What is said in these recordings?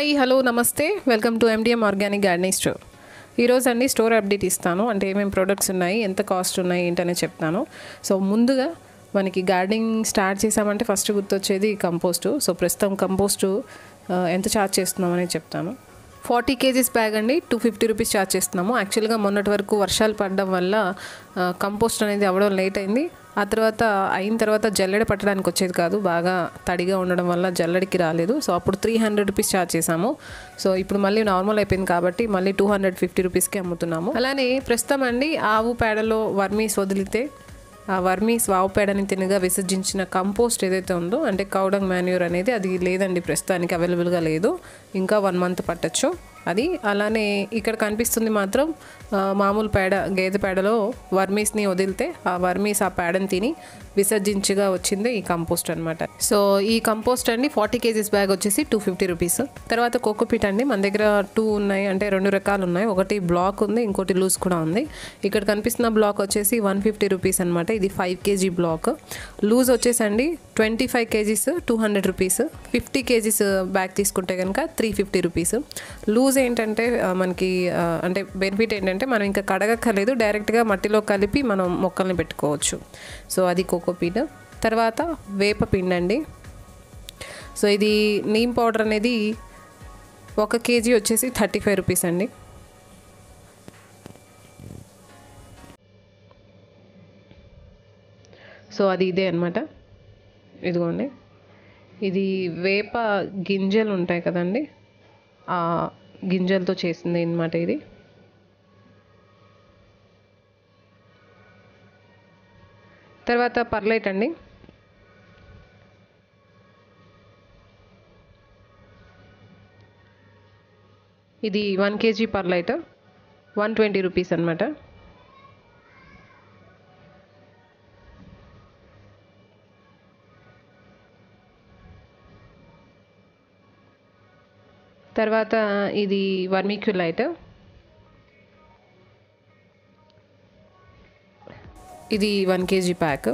hi hello namaste welcome to MDM organic gardening store ఈరోజు అండి store update ఇస్తాను అంటే ఏమేమి ప్రొడక్ట్స్ ఉన్నాయి ఎంత కాస్ట్ ఉన్నాయి ఏంటనే చెప్తాను సో ముందుగా మనకి గార్డెనింగ్ స్టార్ట్ చేసామంటే ఫస్ట్ గుర్తొచ్చేది కంపోస్టు సో ప్రస్తుతం కంపోస్టు ఆ, ఎంత ఛార్జ్ చేస్తున్నాం అనేది చెప్తాను ఫార్టీ కేజీస్ బ్యాగ్ అండి టూ ఫిఫ్టీ రూపీస్ ఛార్జ్ చేస్తున్నాము యాక్చువల్గా మొన్నటి వరకు వర్షాలు పడడం వల్ల ఆ, కంపోస్ట్ అనేది అవ్వడం లేట్ అయింది ఆ తర్వాత అయిన తర్వాత జల్లెడ పట్టడానికి వచ్చేది కాదు బాగా తడిగా ఉండడం వల్ల జల్లెడికి రాలేదు సో అప్పుడు త్రీ హండ్రెడ్ రూపీస్ ఛార్జ్ చేసాము సో ఇప్పుడు మళ్ళీ నార్మల్ అయిపోయింది కాబట్టి మళ్ళీ టూ హండ్రెడ్ ఫిఫ్టీ రూపీస్కి అమ్ముతున్నాము అలానే ప్రస్తుతం అండి ఆవు పేడలో వర్మీస్ వదిలితే ఆ వర్మీస్ ఆవు పేడని తినగా విసర్జించిన కంపోస్ట్ ఏదైతే ఉందో అంటే కౌడంగ్ మాన్యూర్ అనేది అది లేదండి ప్రస్తుతానికి అవైలబుల్గా లేదు ఇంకా వన్ మంత్ పట్టచ్చు అది అలానే ఇక్కడ కనిపిస్తుంది మాత్రం ఆ, మామూలు పేడ గేదె పేడలో వర్మీస్ని వదిలితే ఆ వర్మీస్ ఆ పేడని తిని విసర్జించగా వచ్చింది ఈ కంపోస్ట్ అనమాట సో ఈ కంపోస్ట్ అండి ఫార్టీ కేజీస్ బ్యాగ్ వచ్చేసి టూ ఫిఫ్టీ రూపీస్ తర్వాత కోకోపీట్ అండి మన దగ్గర టూ ఉన్నాయి అంటే రెండు రకాలు ఉన్నాయి ఒకటి బ్లాక్ ఉంది ఇంకోటి లూజ్ కూడా ఉంది ఇక్కడ కనిపిస్తున్న బ్లాక్ వచ్చేసి వన్ ఫిఫ్టీ రూపీస్ అనమాట ఇది ఫైవ్ కేజీ బ్లాక్ లూజ్ వచ్చేసండి twenty five kgs two hundred rupees fifty kgs bag తీసుకుంటే కనుక త్రీ ఫిఫ్టీ రూపీస్ లూజ్ ఏంటంటే ఆ, మనకి ఆ, అంటే బెనిఫిట్ ఏంటంటే మనం ఇంకా కడగక్కర్లేదు డైరెక్ట్గా మట్టిలో కలిపి మనం మొక్కల్ని పెట్టుకోవచ్చు సో అది కోకోపీట్ తర్వాత వేప పిండి అండి సో ఇది నీమ్ పౌడర్ అనేది ఒక కేజీ వచ్చేసి థర్టీ ఫైవ్ రూపీస్ అండి సో అది ఇదే అనమాట ఇదిగోండి ఇది వేప గింజలు ఉంటాయి కదండి ఆ గింజలతో చేసింది అనమాట ఇది తర్వాత పర్లైట్ అండి ఇది one kg perlite one twenty rupees అనమాట తర్వాత ఇది వర్మిక్యులైట్ ఇది one kg pack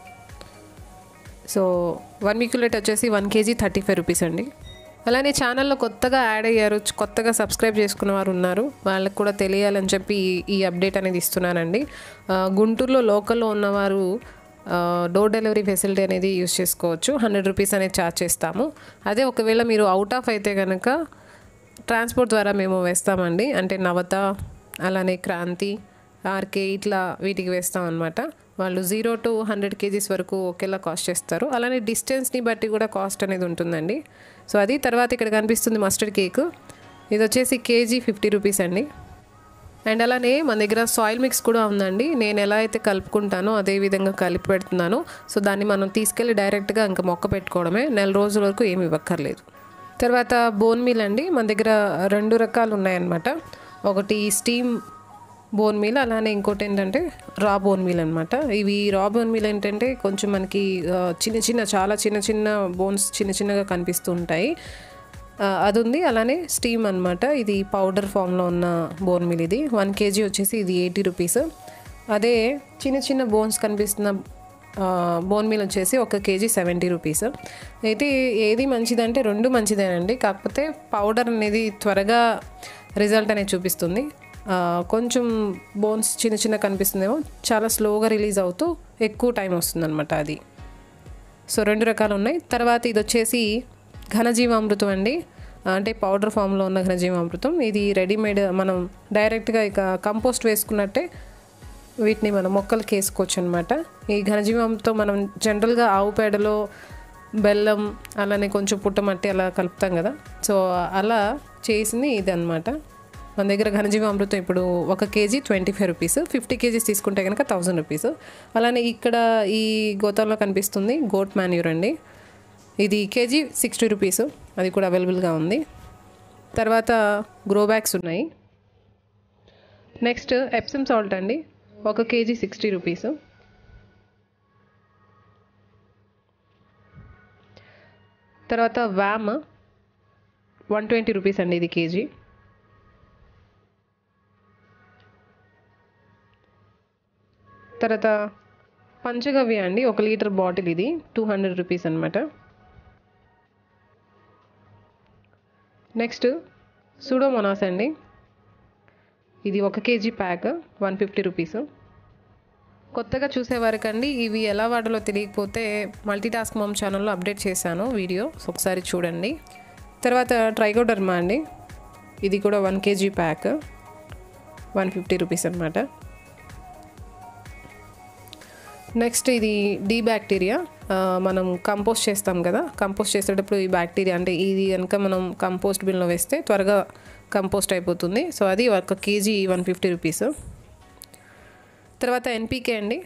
so vermiculite వచ్చేసి one kg thirty five rupees అండి అలానే ఛానల్లో కొత్తగా యాడ్ అయ్యారు కొత్తగా సబ్స్క్రైబ్ చేసుకున్న వారు ఉన్నారు వాళ్ళకి కూడా తెలియాలని చెప్పి ఈ- ఈ అప్డేట్ అనేది ఇస్తున్నానండి ఆ, గుంటూరులో లోకల్లో ఉన్నవారు డోర్ డెలివరీ ఫెసిలిటీ అనేది యూస్ చేసుకోవచ్చు హండ్రెడ్ రూపీస్ అనేది ఛార్జ్ చేస్తాము అదే ఒకవేళ మీరు అవుట్ ఆఫ్ అయితే కనుక ట్రాన్స్పోర్ట్ ద్వారా మేము వేస్తామండి అంటే నవత అలానే క్రాంతి ఆర్కే ఇట్లా వీటికి వేస్తాం అనమాట వాళ్ళు జీరో టు హండ్రెడ్ కేజీస్ వరకు ఒకేలా కాస్ట్ చేస్తారు అలానే డిస్టెన్స్ని బట్టి కూడా కాస్ట్ అనేది ఉంటుందండి సో అది తర్వాత ఇక్కడ కనిపిస్తుంది మస్టర్డ్ కేక్ ఇది వచ్చేసి కేజీ ఫిఫ్టీ రూపీస్ అండి అండ్ అలానే మన దగ్గర సాయిల్ మిక్స్ కూడా ఉందండి నేను ఎలా అయితే కలుపుకుంటానో అదే విధంగా కలిపి పెడుతున్నాను సో దాన్ని మనం తీసుకెళ్ళి డైరెక్ట్గా ఇంకా మొక్క పెట్టుకోవడమే నెల రోజుల వరకు ఏమి ఇవ్వక్కర్లేదు తర్వాత బోన్ మీల్ అండి మన దగ్గర రెండు రకాలు ఉన్నాయన్నమాట ఒకటి స్టీమ్ బోన్ మీల్ అలానే ఇంకోటి ఏంటంటే రా బోన్ మీల్ అనమాట ఇవి రా బోన్ మీల్ ఏంటంటే కొంచెం మనకి ఆ, చిన్న చిన్న చాలా చిన్న చిన్న బోన్స్ చిన్న చిన్నగా కనిపిస్తూ ఉంటాయి ఆ, అది ఉంది అలానే స్టీమ్ అనమాట ఇది పౌడర్ ఫామ్లో ఉన్న బోన్ మిల్ ఇది వన్ కేజీ వచ్చేసి ఇది ఎయిటీ రూపీస్ అదే చిన్న చిన్న బోన్స్ కనిపిస్తున్న బోన్ మీల్ వచ్చేసి ఒక కేజీ సెవెంటీ రూపీస్ అయితే ఏది మంచిదంటే రెండు మంచిదేనండి కాకపోతే పౌడర్ అనేది త్వరగా రిజల్ట్ అనేది చూపిస్తుంది ఆ, కొంచెం బోన్స్ చిన్న చిన్న కనిపిస్తుందేమో చాలా స్లోగా రిలీజ్ అవుతూ ఎక్కువ టైం వస్తుందన్నమాట అది సో రెండు రకాలు ఉన్నాయి తర్వాత ఇది వచ్చేసి ఘనజీవామృతం అండి అంటే పౌడర్ ఫామ్లో ఉన్న ఘనజీవామృతం ఇది రెడీమేడ్ మనం డైరెక్ట్గా ఇక కంపోస్ట్ వేసుకున్నట్టే వీటిని మనం మొక్కలకి వేసుకోవచ్చు అనమాట ఈ ఘనజీవామృతం మనం జనరల్గా ఆవు పేడలో బెల్లం అలానే కొంచెం పుట్టమట్టి అలా కలుపుతాం కదా సో అలా చేసింది ఇది అనమాట మన దగ్గర ఘనజీవామృతం ఇప్పుడు ఒక kg twenty five rupees fifty kgs తీసుకుంటే కనుక థౌజండ్ రూపీస్ అలానే ఇక్కడ ఈ గోతంలో కనిపిస్తుంది గోట్ మాన్యూర్ అండి ఇది కేజీ సిక్స్టీ రూపీస్ అది కూడా అవైలబుల్గా ఉంది తర్వాత గ్రో బ్యాగ్స్ ఉన్నాయి నెక్స్ట్ ఎప్సమ్ సాల్ట్ అండి ఒక కేజీ సిక్స్టీ రూపీస్ తర్వాత వ్యామ్ వన్ ట్వంటీ రూపీస్ అండి ఇది కేజీ తర్వాత పంచగవ్య అండి ఒక లీటర్ బాటిల్ ఇది టూ హండ్రెడ్ రూపీస్ అనమాట నెక్స్ట్ సూడోమోనాస్ అండి ఇది ఒక kg pack one fifty rupees కొత్తగా చూసేవారికండి ఇవి ఎలా వాడాలో తెలియకపోతే మల్టీ టాస్క్ మమ్ ఛానల్లో అప్డేట్ చేశాను వీడియో సో ఒకసారి చూడండి తర్వాత ట్రైకోడర్మా అండి ఇది కూడా one kg pack one fifty rupees అనమాట నెక్స్ట్ ఇది డీ బ్యాక్టీరియా మనం కంపోస్ట్ చేస్తాం కదా కంపోస్ట్ చేసేటప్పుడు ఈ బ్యాక్టీరియా అంటే ఇది కనుక మనం కంపోస్ట్ బిన్లో వేస్తే త్వరగా కంపోస్ట్ అయిపోతుంది సో అది ఒక కేజీ వన్ ఫిఫ్టీ రూపీస్ తర్వాత ఎన్పీకే అండి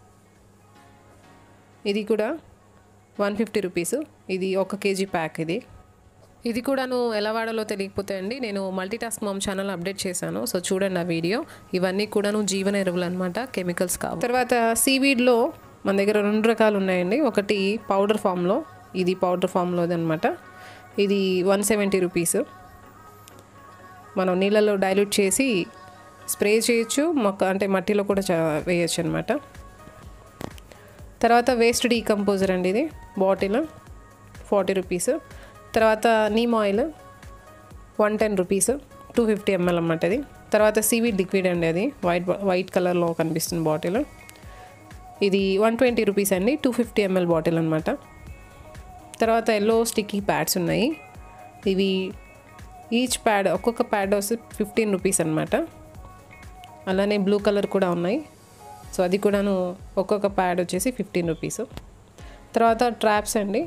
ఇది కూడా వన్ ఫిఫ్టీ రూపీస్ ఇది ఒక కేజీ ప్యాక్ ఇది ఇది కూడాను ఎలా వాడాలో తెలియకపోతే అండి నేను multi task mom channel update చేశాను సో చూడండి ఆ వీడియో ఇవన్నీ కూడాను జీవన ఎరువులు అనమాట కెమికల్స్ కావు తర్వాత సీవీడ్లో మన దగ్గర రెండు రకాలు ఉన్నాయండి ఒకటి పౌడర్ ఫామ్లో ఇది పౌడర్ ఫామ్లోది అనమాట ఇది వన్ సెవెంటీ రూపీస్ మనం నీళ్ళలో డైల్యూట్ చేసి స్ప్రే చేయొచ్చు మొక్క అంటే మట్టిలో కూడా వేయచ్చు అనమాట తర్వాత వేస్ట్ డీకంపోజర్ అండి ఇది బాటిల్ ఫార్టీ రూపీస్ తర్వాత neem oil one ten rupees two fifty ML అన్నమాట అది తర్వాత సీవీడ్ లిక్విడ్ అండి అది వైట్ వైట్ కలర్లో కనిపిస్తుంది బాటిల్ ఇది వన్ ట్వంటీ రూపీస్ అండి టూ ఫిఫ్టీ ఎంఎల్ బాటిల్ అనమాట తర్వాత ఎల్లో స్టిక్కీ ప్యాడ్స్ ఉన్నాయి ఇవి ఈచ్ ప్యాడ్ ఒక్కొక్క ప్యాడ్ వచ్చి ఫిఫ్టీన్ రూపీస్ అనమాట అలానే బ్లూ కలర్ కూడా ఉన్నాయి సో అది కూడాను ఒక్కొక్క ప్యాడ్ వచ్చేసి ఫిఫ్టీన్ రూపీస్ తర్వాత ట్రాప్స్ అండి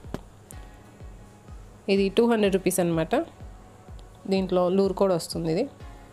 ఇది టూ హండ్రెడ్ రూపీస్ అనమాట దీంట్లో లూర్ కూడా వస్తుంది ఇది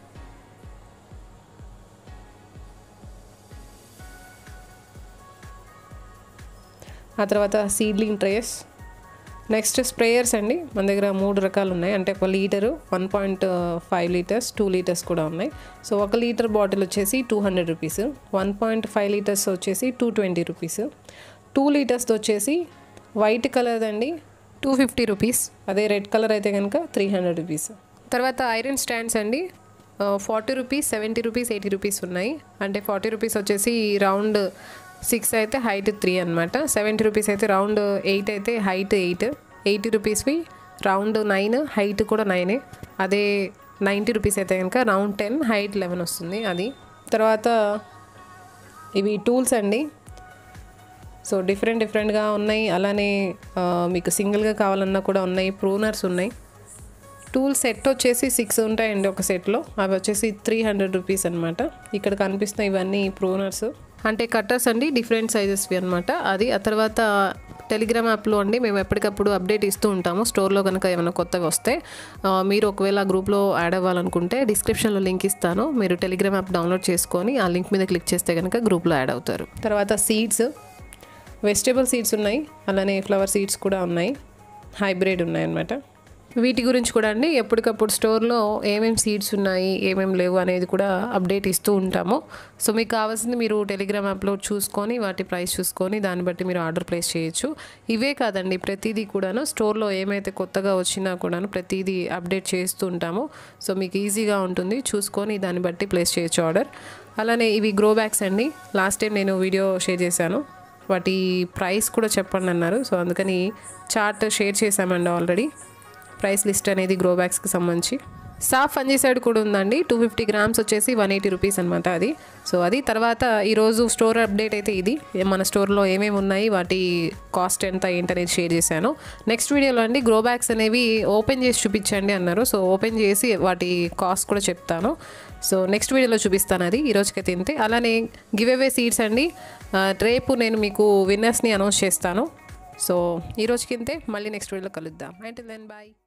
ఆ తర్వాత సీడ్లింగ్ ట్రేస్ నెక్స్ట్ స్ప్రేయర్స్ అండి మన దగ్గర మూడు రకాలు ఉన్నాయి అంటే ఒక litre one point five litres two litres కూడా ఉన్నాయి సో ఒక లీటర్ బాటిల్ వచ్చేసి two hundred rupees one point five litres వచ్చేసి two twenty rupees two litres వచ్చేసి వైట్ కలర్ అండి టూ ఫిఫ్టీ రూపీస్ అదే రెడ్ కలర్ అయితే కనుక త్రీ హండ్రెడ్ రూపీస్ తర్వాత ఐరన్ స్టాండ్స్ అండి forty rupees seventy rupees eighty rupees ఉన్నాయి అంటే ఫార్టీ రూపీస్ వచ్చేసి రౌండ్ సిక్స్ అయితే హైట్ త్రీ అనమాట సెవెంటీ రూపీస్ అయితే రౌండ్ ఎయిట్ అయితే హైట్ ఎయిట్ ఎయిటీ రూపీస్వి రౌండ్ నైన్ హైట్ కూడా నైనే అదే నైంటీ రూపీస్ అయితే కనుక రౌండ్ టెన్ హైట్ లెవెన్ వస్తుంది అది తర్వాత ఇవి టూల్స్ అండి సో డిఫరెంట్ డిఫరెంట్గా ఉన్నాయి అలానే మీకు సింగిల్గా కావాలన్నా కూడా ఉన్నాయి ప్రూనర్స్ ఉన్నాయి టూల్ సెట్ వచ్చేసి సిక్స్ ఉంటాయండి ఒక సెట్లో అవి వచ్చేసి త్రీ హండ్రెడ్ రూపీస్ అనమాట ఇక్కడ కనిపిస్తున్నాయి ఇవన్నీ ప్రూనర్స్ అంటే కట్టర్స్ అండి డిఫరెంట్ సైజెస్వి అనమాట అది ఆ తర్వాత టెలిగ్రామ్ యాప్లో అండి మేము ఎప్పటికప్పుడు అప్డేట్ ఇస్తూ ఉంటాము స్టోర్లో కనుక ఏమైనా కొత్తగా వస్తే మీరు ఒకవేళ ఆ గ్రూప్లో యాడ్ అవ్వాలనుకుంటే డిస్క్రిప్షన్లో లింక్ ఇస్తాను మీరు టెలిగ్రామ్ యాప్ డౌన్లోడ్ చేసుకొని ఆ లింక్ మీద క్లిక్ చేస్తే కనుక గ్రూప్లో యాడ్ అవుతారు తర్వాత సీడ్స్ వెజిటేబుల్ సీడ్స్ ఉన్నాయి అలానే ఫ్లవర్ సీడ్స్ కూడా ఉన్నాయి హైబ్రిడ్ ఉన్నాయి అన్నమాట వీటి గురించి కూడా అండి ఎప్పటికప్పుడు స్టోర్లో ఏమేమి సీడ్స్ ఉన్నాయి ఏమేమి లేవు అనేది కూడా అప్డేట్ ఇస్తూ ఉంటాము సో మీకు కావాల్సింది మీరు టెలిగ్రామ్ యాప్లో చూసుకొని వాటి ప్రైస్ చూసుకొని దాన్ని బట్టి మీరు ఆర్డర్ ప్లేస్ చేయొచ్చు ఇవే కాదండి ప్రతిదీ కూడాను స్టోర్లో ఏమైతే కొత్తగా వచ్చినా కూడాను ప్రతిదీ అప్డేట్ చేస్తూ ఉంటాము సో మీకు ఈజీగా ఉంటుంది చూసుకొని దాన్ని బట్టి ప్లేస్ చేయొచ్చు ఆర్డర్ అలానే ఇవి గ్రో బ్యాగ్స్ అండి లాస్ట్ టైం నేను వీడియో షేర్ చేశాను వాటి ప్రైస్ కూడా చెప్పండి అన్నారు సో అందుకని చార్ట్ షేర్ చేశామండి ఆల్రెడీ ప్రైస్ లిస్ట్ అనేది గ్రో బ్యాగ్స్కి సంబంధించి సాఫ్ ఫంజీసైడ్ కూడా ఉందండి టూ ఫిఫ్టీ గ్రామ్స్ వచ్చేసి వన్ ఎయిటీ రూపీస్ అనమాట అది సో అది తర్వాత ఈరోజు స్టోర్ అప్డేట్ అయితే ఇది మన స్టోర్లో ఏమేమి ఉన్నాయి వాటి కాస్ట్ ఎంత ఏంటనేది షేర్ చేశాను నెక్స్ట్ వీడియోలో అండి గ్రో బ్యాగ్స్ అనేవి ఓపెన్ చేసి చూపించండి అన్నారు సో ఓపెన్ చేసి వాటి కాస్ట్ కూడా చెప్తాను సో నెక్స్ట్ వీడియోలో చూపిస్తాను అది ఈరోజుకైతే ఇంతే అలానే గివ్ అవే సీడ్స్ అండి రేపు నేను మీకు విన్నర్స్ని అనౌన్స్ చేస్తాను సో ఈరోజుకి ఇంతే మళ్ళీ నెక్స్ట్ వీడియోలో కలుద్దాం అంటే దెన్ బాయ్